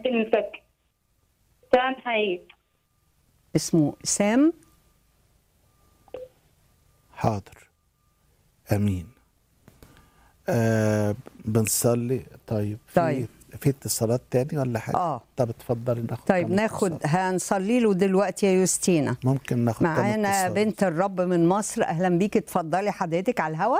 ممكن نفك سام حيد اسمه سام حاضر امين آه بنصلي طيب في طيب. في اتصالات تاني ولا حاجه آه. طب اتفضلي ناخد طيب كمان ناخد اتصال. هنصلي له دلوقتي يا يوستينا ممكن ناخد كام معانا اتصال. بنت الرب من مصر اهلا بيكي اتفضلي حضرتك على الهوا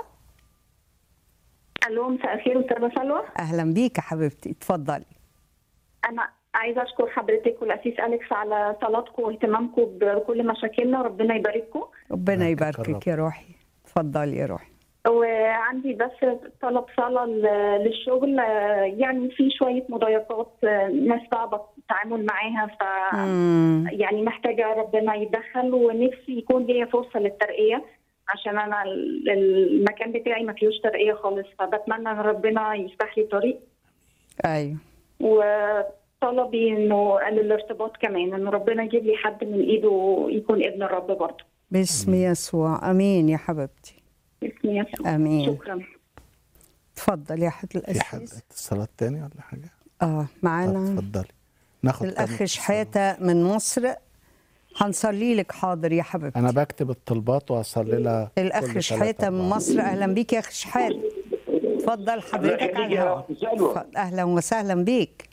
الو مساء الخير استاذه سلوى اهلا بيكي حبيبتي اتفضلي انا عايزه اشكر حضرتك والاسيس اليكس على صلاتكم واهتمامكم بكل مشاكلنا وربنا يبارككم ربنا يباركك يباركك الرب. يا روحي اتفضلي يا روحي وعندي بس طلب صلاة ل- للشغل آه، يعني في شوية مضايقات آه، ناس صعبة التعامل معاها ف مم. يعني محتاجة ربنا يتدخل ونفسي يكون ليا فرصة للترقية عشان أنا ال- المكان بتاعي ما فيهوش ترقية خالص فبتمنى إن ربنا يفتح لي طريق ايوه وطلبي إنه الارتباط كمان إن ربنا يجيب لي حد من إيده يكون ابن الرب برضه باسم يسوع امين يا حبيبتي باسم يسوع آمين. شكرا اتفضل يا حد في حد الاسيس اتصالات تاني ولا حاجه اه طب معانا اتفضلي ناخد كام الاخ اتصال. شحاته من مصر هنصلي لك حاضر يا حبيبتي انا بكتب الطلبات واصلي لها الاخ كل شحاته تلاتة من أربعة. مصر اهلا بيك يا اخ شحاته اتفضل حضرتك يخليك على يا الهواء أخت سلوى. اتفضل. اهلا وسهلا بيك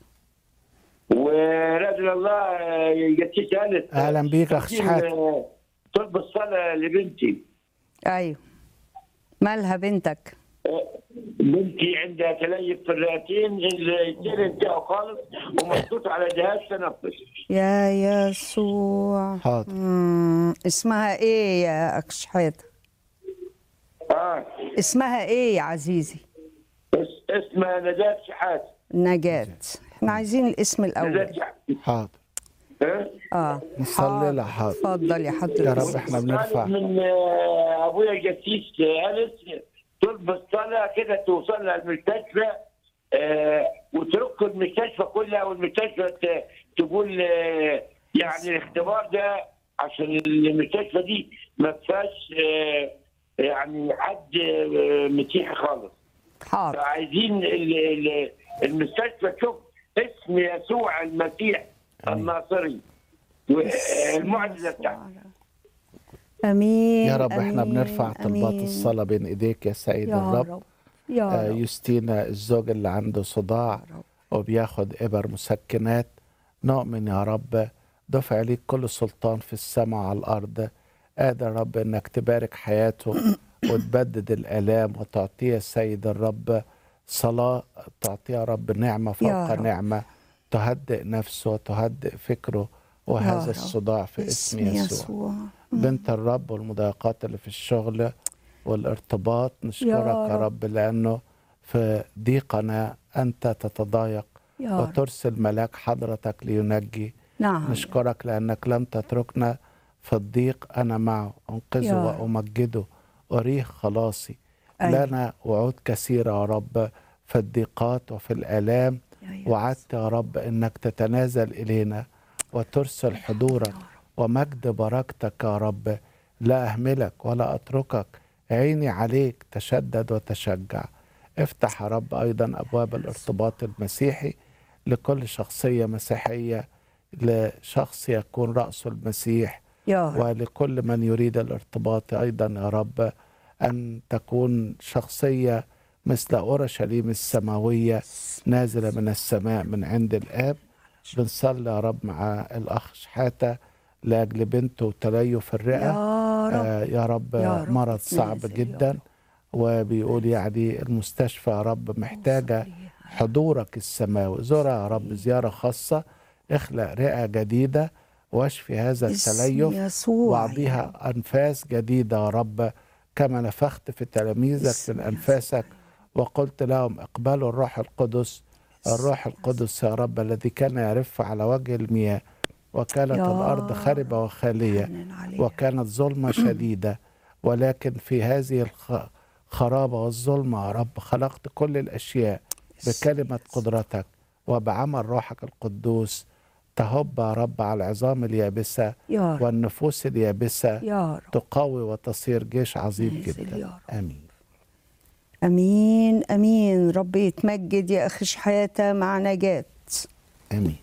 ورجل الله يجتي ثالث اهلا بيك اخ شحاته طلب الصلاة لبنتي ايوه مالها بنتك بنتي عندها تليف في الرئتين السير بتاعه خالص ومحطوط على جهاز تنفس يا يسوع حاضر مم. اسمها ايه يا اخ شحاته اه اسمها ايه يا عزيزي اس- اسمها نجاة شحات نجاة احنا عايزين الاسم نجاة الاول شحات حاضر ها؟ اه نصلي لها حاضر اتفضل يا حضرتك يا رب احنا بنرفع من آه، ابويا الجسيس أليس طلب الصلاة كده توصل لها المستشفى آه، وترك المستشفى كلها والمستشفى ت- تقول آه، يعني الاختبار ده عشان المستشفى دي ما فيهاش آه، يعني حد آه، مسيحي خالص حاضر فعايزين ال- ال- المستشفى تشوف اسم يسوع المسيح الناصري والمعجزه بتاعته امين يا رب احنا أمين، بنرفع طلبات أمين. الصلاه بين ايديك يا سيد يا الرب رب يا آه، رب يوستينا الزوج اللي عنده صداع وبياخد إبر مسكنات نؤمن يا رب دفع ليك كل سلطان في السماء وعلى الأرض قادر يا رب إنك تبارك حياته وتبدد الآلام وتعطيه السيد الرب صلاة تعطيه يا رب نعمة فوق رب. نعمة تهدئ نفسه وتهدئ فكره يا وهذا رب. الصداع في اسم يسوع يسوع بنت الرب والمضايقات اللي في الشغل والارتباط نشكرك يا رب. رب لأنه في ضيقنا أنت تتضايق يا رب وترسل ملاك حضرتك لينجي نعم نشكرك لأنك لم تتركنا في الضيق أنا معه أنقذه يا رب. وأمجده أريه خلاصي أيوة. لنا وعود كثيرة يا رب في الضيقات وفي الآلام يا يسوع. وعدت يا رب أنك تتنازل إلينا وترسل حضورك ومجد بركتك يا رب لا أهملك ولا أتركك عيني عليك تشدد وتشجع افتح يا رب أيضا أبواب الارتباط المسيحي لكل شخصية مسيحية لشخص يكون رأسه المسيح يا رب ولكل من يريد الارتباط أيضا يا رب أن تكون شخصية مثل أورشليم السماوية نازلة من السماء من عند الآب بنصلي يا رب مع الأخ شحاتة لأجل بنته وتليف الرئة يا رب آه يا رب يا رب مرض صعب نازل يا جدا رب. وبيقول يعني المستشفى يا رب محتاجة حضورك السماوي زورها يا رب زيارة خاصة اخلق رئة جديدة واشفي هذا اسم التليف يسوع يا واعطيها انفاس جديده يا رب كما نفخت في تلاميذك اسم من يسوع. انفاسك وقلت لهم اقبلوا الروح القدس الروح القدس يا رب الذي كان يرف على وجه المياه وكانت يا الارض خاربه وخاليه حنن عليها. وكانت ظلمه شديده ولكن في هذه الخرابه والظلمه يا رب خلقت كل الاشياء بكلمه قدرتك وبعمل روحك القدوس تهب يا رب على العظام اليابسه يا رب والنفوس اليابسة يا رب تقوي وتصير جيش عظيم نازل جدا يا رب. آمين امين امين رب يتمجد يا اخي شحاته مع نجاه آمين